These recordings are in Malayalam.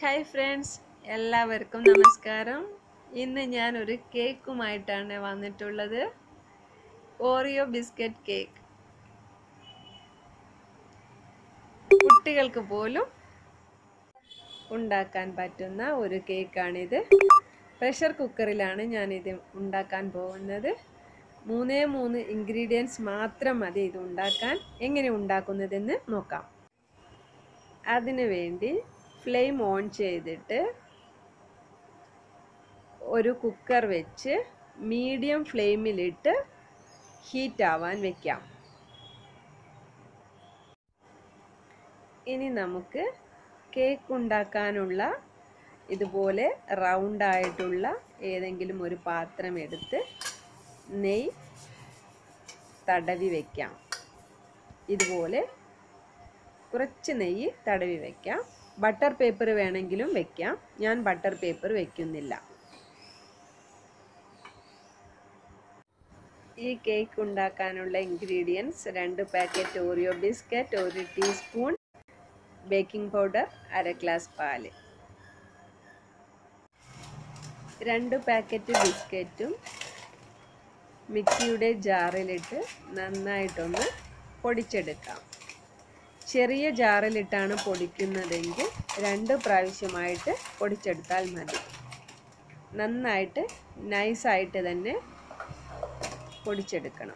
ഹായ് ഫ്രണ്ട്സ് എല്ലാവർക്കും നമസ്കാരം ഇന്ന് ഞാൻ ഒരു കേക്കുമായിട്ടാണ് വന്നിട്ടുള്ളത് ഓറിയോ ബിസ്ക്കറ്റ് കേക്ക് കുട്ടികൾക്ക് പോലും ഉണ്ടാക്കാൻ പറ്റുന്ന ഒരു കേക്കാണിത് പ്രഷർ കുക്കറിലാണ് ഞാനിത് ഉണ്ടാക്കാൻ പോകുന്നത് മൂന്നേ മൂന്ന് ഇൻഗ്രീഡിയൻസ് മാത്രം മതി ഇത് ഉണ്ടാക്കാൻ എങ്ങനെ ഉണ്ടാക്കുന്നതെന്ന് നോക്കാം അതിനു വേണ്ടി ഫ്ലെയിം ഓൺ ചെയ്തിട്ട് ഒരു കുക്കർ വെച്ച് മീഡിയം ഫ്ലെയിമിലിട്ട് ഹീറ്റ് ആവാൻ വെക്കാം ഇനി നമുക്ക് കേക്ക് ഉണ്ടാക്കാനുള്ള ഇതുപോലെ റൗണ്ട് ആയിട്ടുള്ള ഏതെങ്കിലും ഒരു പാത്രം എടുത്ത് നെയ് തടവി വയ്ക്കാം ഇതുപോലെ കുറച്ച് നെയ്യ് തടവി വയ്ക്കാം ബട്ടർ പേപ്പർ വേണമെങ്കിലും വെക്കാം ഞാൻ ബട്ടർ പേപ്പർ വെക്കുന്നില്ല ഈ കേക്ക് ഉണ്ടാക്കാനുള്ള ഇൻഗ്രീഡിയൻസ് രണ്ട് പാക്കറ്റ് ഓറിയോ ബിസ്ക്കറ്റ് ഒരു ടീസ്പൂൺ ബേക്കിംഗ് പൗഡർ അര ഗ്ലാസ് പാല് രണ്ട് പാക്കറ്റ് ബിസ്ക്കറ്റും മിക്സിയുടെ ജാറിലിട്ട് നന്നായിട്ടൊന്ന് പൊടിച്ചെടുക്കാം ചെറിയ ജാറിലിട്ടാണ് പൊടിക്കുന്നതെങ്കിൽ രണ്ട് പ്രാവശ്യമായിട്ട് പൊടിച്ചെടുത്താൽ മതി നന്നായിട്ട് നൈസായിട്ട് തന്നെ പൊടിച്ചെടുക്കണം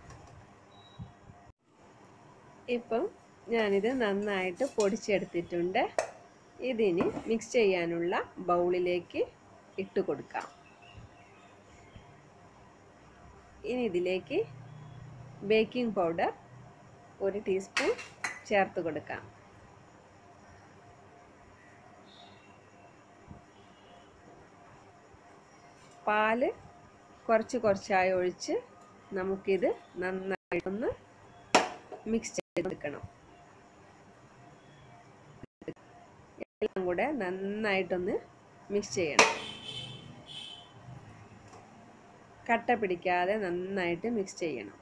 ഇപ്പം ഞാനിത് നന്നായിട്ട് പൊടിച്ചെടുത്തിട്ടുണ്ട് ഇതിന് മിക്സ് ചെയ്യാനുള്ള ബൗളിലേക്ക് ഇട്ട് കൊടുക്കാം ഇനി ഇതിലേക്ക് ബേക്കിംഗ് പൗഡർ ഒരു ടീസ്പൂൺ ചേർത്ത് കൊടുക്കാം പാല് കുറച്ച് കുറച്ചായി ഒഴിച്ച് നമുക്കിത് നന്നായിട്ടൊന്ന് മിക്സ് ചെയ്തെടുക്കണം എല്ലാം കൂടെ നന്നായിട്ടൊന്ന് മിക്സ് ചെയ്യണം കട്ട പിടിക്കാതെ നന്നായിട്ട് മിക്സ് ചെയ്യണം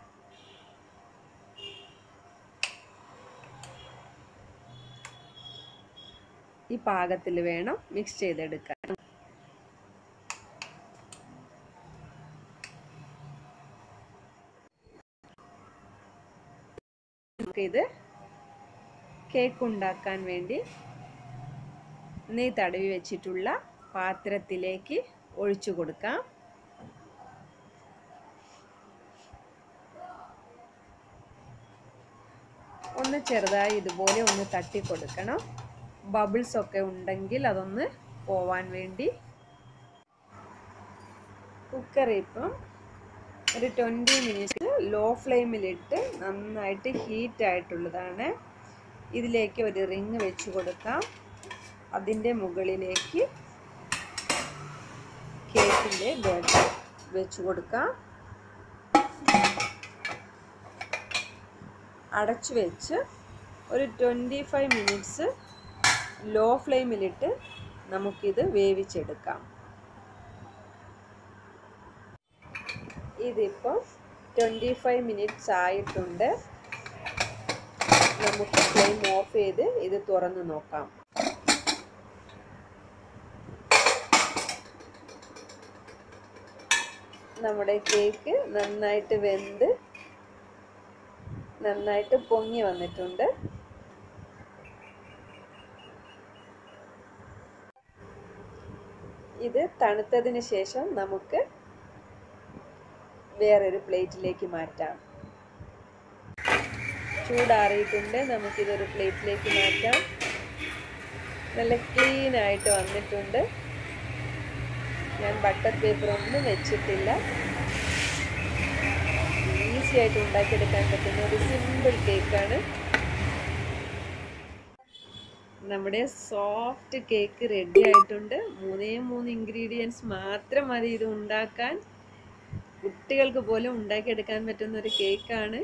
ഈ പാകത്തിൽ വേണം മിക്സ് ചെയ്തെടുക്കാൻ നമുക്കിത് കേക്ക് ഉണ്ടാക്കാൻ വേണ്ടി നെയ് തടവി വെച്ചിട്ടുള്ള പാത്രത്തിലേക്ക് ഒഴിച്ചു കൊടുക്കാം ഒന്ന് ചെറുതായി ഇതുപോലെ ഒന്ന് തട്ടി കൊടുക്കണം ബബിൾസ് ഒക്കെ ഉണ്ടെങ്കിൽ അതൊന്ന് പോവാൻ വേണ്ടി കുക്കർ ഇപ്പം ഒരു ട്വൻറ്റി മിനിറ്റ്സ് ലോ ഫ്ലെയിമിലിട്ട് നന്നായിട്ട് ഹീറ്റ് ആയിട്ടുള്ളതാണ് ഇതിലേക്ക് ഒരു റിങ് വെച്ച് കൊടുക്കാം അതിൻ്റെ മുകളിലേക്ക് കേക്കിൻ്റെ ബാറ്റർ വെച്ച് കൊടുക്കാം അടച്ചു വെച്ച് ഒരു ട്വൻറ്റി ഫൈവ് മിനിറ്റ്സ് ലോ ഫ്ലെയിമിലിട്ട് നമുക്കിത് വേവിച്ചെടുക്കാം ഇതിപ്പോൾ ട്വൻറ്റി ഫൈവ് മിനിറ്റ്സ് ആയിട്ടുണ്ട് നമുക്ക് ഫ്ലെയിം ഓഫ് ചെയ്ത് ഇത് തുറന്ന് നോക്കാം നമ്മുടെ കേക്ക് നന്നായിട്ട് വെന്ത് നന്നായിട്ട് പൊങ്ങി വന്നിട്ടുണ്ട് ഇത് തണുത്തതിന് ശേഷം നമുക്ക് വേറൊരു പ്ലേറ്റിലേക്ക് മാറ്റാം ചൂടാറിയിട്ടുണ്ട് നമുക്കിതൊരു പ്ലേറ്റിലേക്ക് മാറ്റാം നല്ല ക്ലീൻ ആയിട്ട് വന്നിട്ടുണ്ട് ഞാൻ ബട്ടർ പേപ്പർ ഒന്നും വെച്ചിട്ടില്ല ഈസി ആയിട്ട് ഉണ്ടാക്കിയെടുക്കാൻ പറ്റുന്ന ഒരു സിമ്പിൾ കേക്കാണ് നമ്മുടെ സോഫ്റ്റ് കേക്ക് റെഡി ആയിട്ടുണ്ട് മൂന്നേ മൂന്ന് ഇൻഗ്രീഡിയൻസ് മാത്രം മതി ഇത് ഉണ്ടാക്കാൻ കുട്ടികൾക്ക് പോലും ഉണ്ടാക്കിയെടുക്കാൻ പറ്റുന്ന ഒരു കേക്കാണ്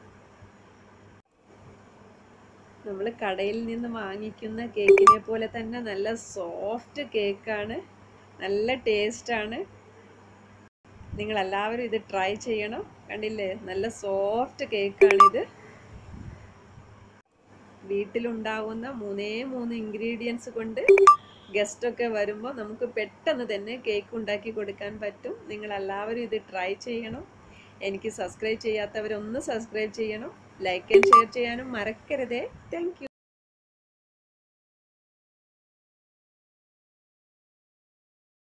നമ്മൾ കടയിൽ നിന്ന് വാങ്ങിക്കുന്ന കേക്കിനെ പോലെ തന്നെ നല്ല സോഫ്റ്റ് കേക്കാണ് നല്ല ടേസ്റ്റാണ് നിങ്ങൾ എല്ലാവരും ഇത് ട്രൈ ചെയ്യണം കണ്ടില്ലേ നല്ല സോഫ്റ്റ് കേക്കാണിത് വീട്ടിലുണ്ടാവുന്ന മൂന്നേ മൂന്ന് ഇൻഗ്രീഡിയൻസ് കൊണ്ട് ഗസ്റ്റൊക്കെ വരുമ്പോൾ നമുക്ക് പെട്ടെന്ന് തന്നെ കേക്ക് ഉണ്ടാക്കി കൊടുക്കാൻ പറ്റും നിങ്ങൾ എല്ലാവരും ഇത് ട്രൈ ചെയ്യണം എനിക്ക് സബ്സ്ക്രൈബ് ചെയ്യാത്തവരൊന്ന് സബ്സ്ക്രൈബ് ചെയ്യണം ലൈക്ക് ആൻഡ് ഷെയർ ചെയ്യാനും മറക്കരുതേ താങ്ക്